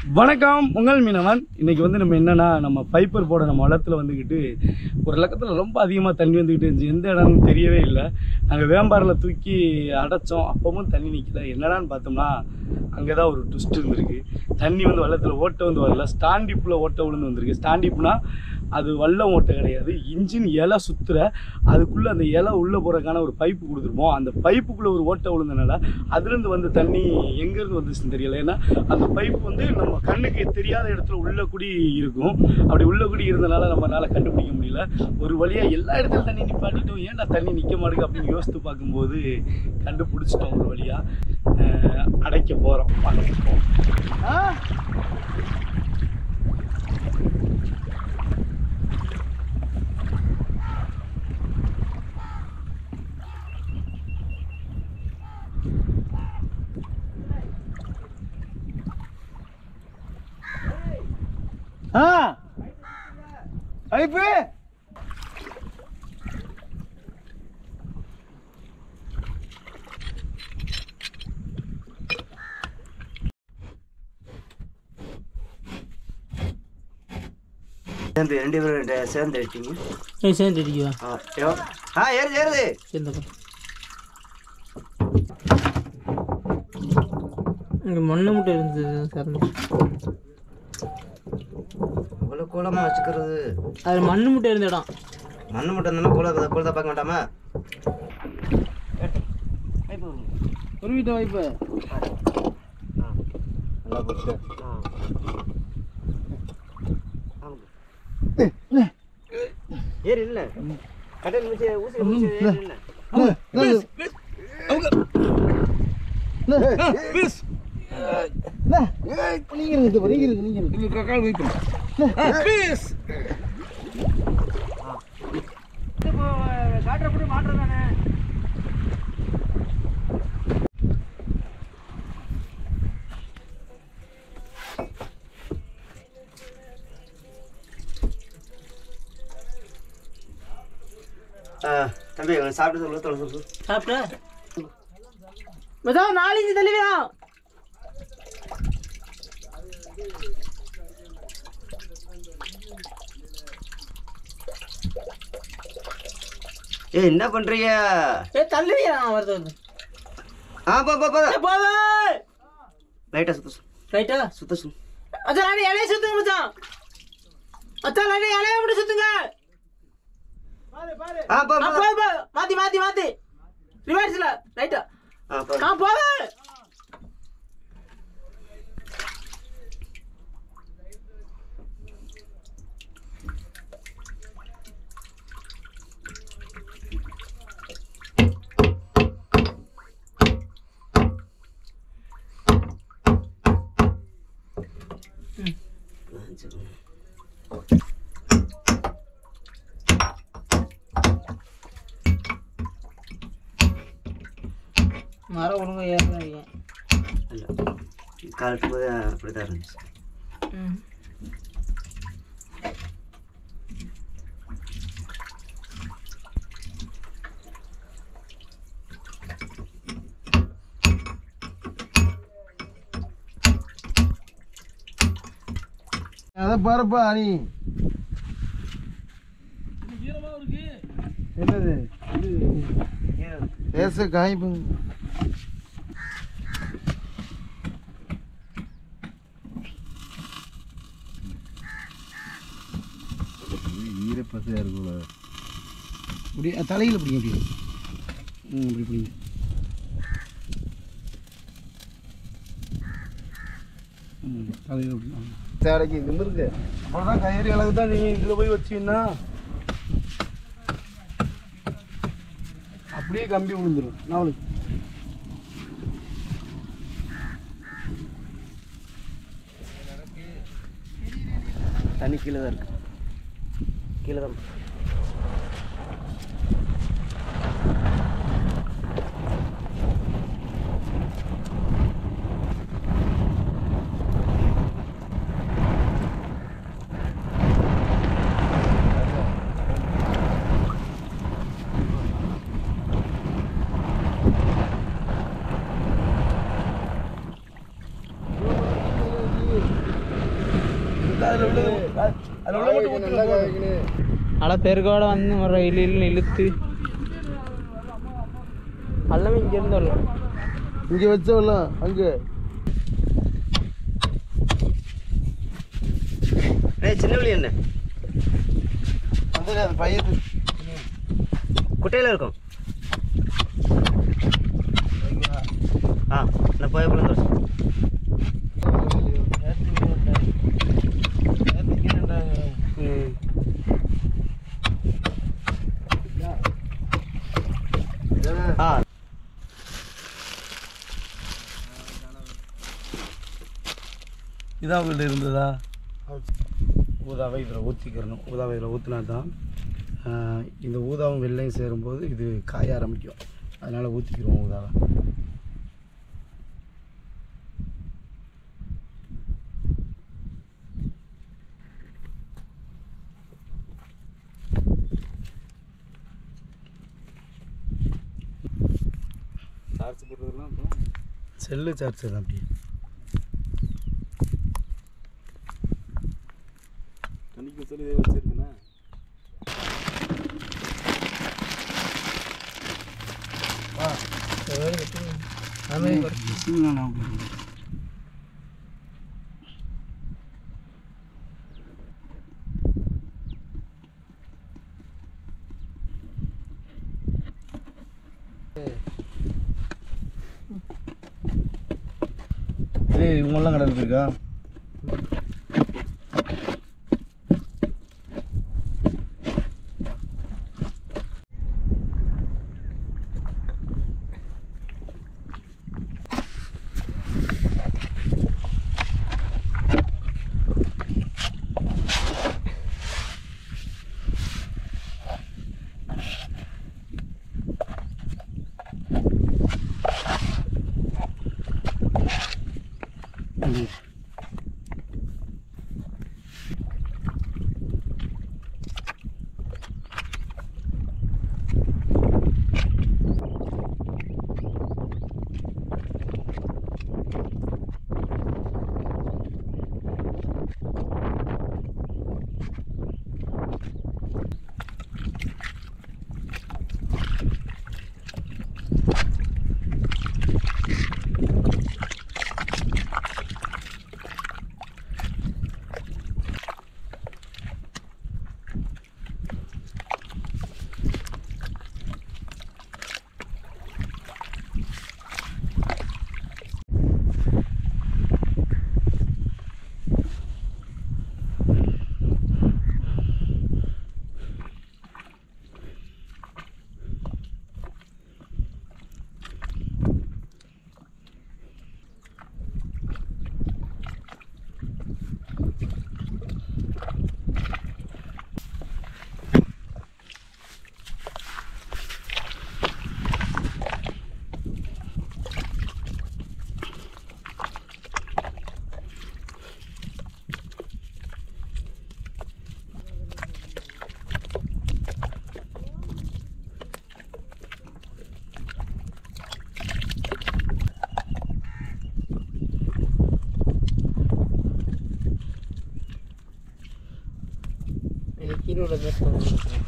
வணக்கம் உங்கள் மீனவன் இன்னைக்கு வந்து நம்ம என்னன்னா நம்ம பைப்பர் போட நம்ம வளத்தில் வந்துக்கிட்டு ஒரு லக்கத்தில் ரொம்ப அதிகமாக தண்ணி வந்துக்கிட்டு இருந்துச்சு எந்த இடம்னு தெரியவே இல்லை நாங்கள் வேம்பாரில் தூக்கி அடைச்சோம் அப்பவும் தண்ணி நிற்கல என்னடான்னு பார்த்தோம்னா அங்கே தான் ஒரு ட்விஸ்ட் இருந்திருக்கு தண்ணி வந்து வள்ளத்தில் ஓட்டை வந்து வரல ஸ்டாண்டிப்பில் ஓட்டை விழுந்து வந்திருக்கு ஸ்டாண்டிப்னா அது வல்லம் ஓட்டை கிடையாது இன்ஜின் இலை சுற்றுற அதுக்குள்ளே அந்த இலை உள்ளே போகிறதுக்கான ஒரு பைப்பு கொடுத்துருப்போம் அந்த பைப்புக்குள்ளே ஒரு ஓட்டை விழுந்தனால அதுலேருந்து வந்த தண்ணி எங்கேருந்து வந்துச்சுன்னு தெரியல ஏன்னா அந்த பைப் வந்து நம்ம கண்ணுக்கு தெரியாத இடத்துல உள்ள கூடி இருக்கும் அப்படி உள்ள கூடி இருந்தனால நம்மளால கண்டுபிடிக்க முடியல ஒரு வழியாக எல்லா இடத்துலையும் தண்ணி நிப்பாட்டிட்டோம் ஏன்டா தண்ணி நிற்க மாட்டேங்குது அப்படின்னு யோசித்து பார்க்கும்போது கண்டுபிடிச்சிட்டோம் ஒரு வழியாக அடைக்க போகிறோம் ஆ பைப்பு சேர்ந்து ரெண்டு பேரும் ரெண்டு சேர்ந்து எடுத்தீங்க ஏய் சேர்ந்து அடிக்குவா ஆ ஏவோ ஆ ஏறுது ஏறுது சேர்ந்தப்பா இங்கே மண்ணு முட்டை இருந்தது சார் இவ்வளோ கோலமாக வச்சுக்கிறது அது மண்ணு முட்டை இருந்த இடம் மண்ணு மட்டும் இருந்தாலும் கோல கோலத்தை பார்க்க மாட்டாமா ஒரு வீட்டை வாய்ப்பு நல்லா போச்சு ஏறு இல்லை கடையில் மிச்சு ஊசி ஊசி ஏறு இல்லை நீங்க இருக்கு நீங்க இருக்கு நீங்க இருக்கு காட்டுறப்படி மாற்றம் தானே தம்பி சாப்பிட்டு சொல்லு தொலை சொல்லு சாப்பிட்ட மச்சான் நாலஞ்சு தள்ளிவியா ஏய் என்ன பண்றீங்க ஏ தள்ளுவியா வருது வருது ஆ போ போ போ ஏ போவே லைட்டா சுத்த சொல்லு ரைட்டா சுத்த சொல்லு அச்சா நானே இலைய சுத்துங்க மச்சான் அச்சா நானே இலைய மட்டும் சுத்துங்க ஆ போ ஆ, போ போ, போ. மாத்தி மாத்தி மாத்தி ரிவர்ஸ்ல ரைட்டா ஆ போ ஆ போவே மரம் ஒழுங்கா ஏறினாங்க இல்ல காலத்து போது அப்படிதான் இருந்துச்சு ம் அத பாருப்பா நீ என்னது பேச காய்ப்பு ஈரப்பசையா இருக்கும்ல இப்படி அஹ், தலையில பிடிங்க இப்படி ம் இப்படி பிடிங்க ம் தலையில பிடிங்க சேடைக்கு இது இருக்கு அவ்வளோதான் கயிறு அளவு தான் நீங்கள் இதில் போய் வச்சீங்கன்னா அப்படியே கம்பி விழுந்துடும் நாவலுக்கு தண்ணி கீழே தான் இருக்கு கீழே தான் அதில் உள்ளது அதில் உள்ள மட்டும் நல்லா ஊற்றுங்க காய்க்கணும் அட பெருக்கோட வந்து ஒரு இழு இழு இழுத்து எல்லாமே இங்க இருந்து வரலாம் இங்க வச்சவலாம் அங்க ஏய் சின்ன புள்ளி என்ன அந்த அது பையத்து குட்டையில இருக்கும் ஆ நான் போய் குழந்தை ம் ஆ இதான் உங்கள்ட்ட இருந்ததா ஊதாவை இதில் ஊற்றிக்கிறணும் ஊதாவை இதில் ஊற்றினா தான் ஆஹ், இந்த ஊதாவும் வெள்ளையும் சேரும்போது இது காய ஆரம்பிக்கும் அதனால் ஊற்றிக்கிறோம் ஊதாவை சார்ஜ் போடுறதுலாம் செல்லு சார்ஜர் தான் அப்படி தண்ணிக்கு சொல்லி வச்சிருக்கேண்ணா இது இவங்கெல்லாம் கடலுக்கு இருக்கா கீழே உள்ள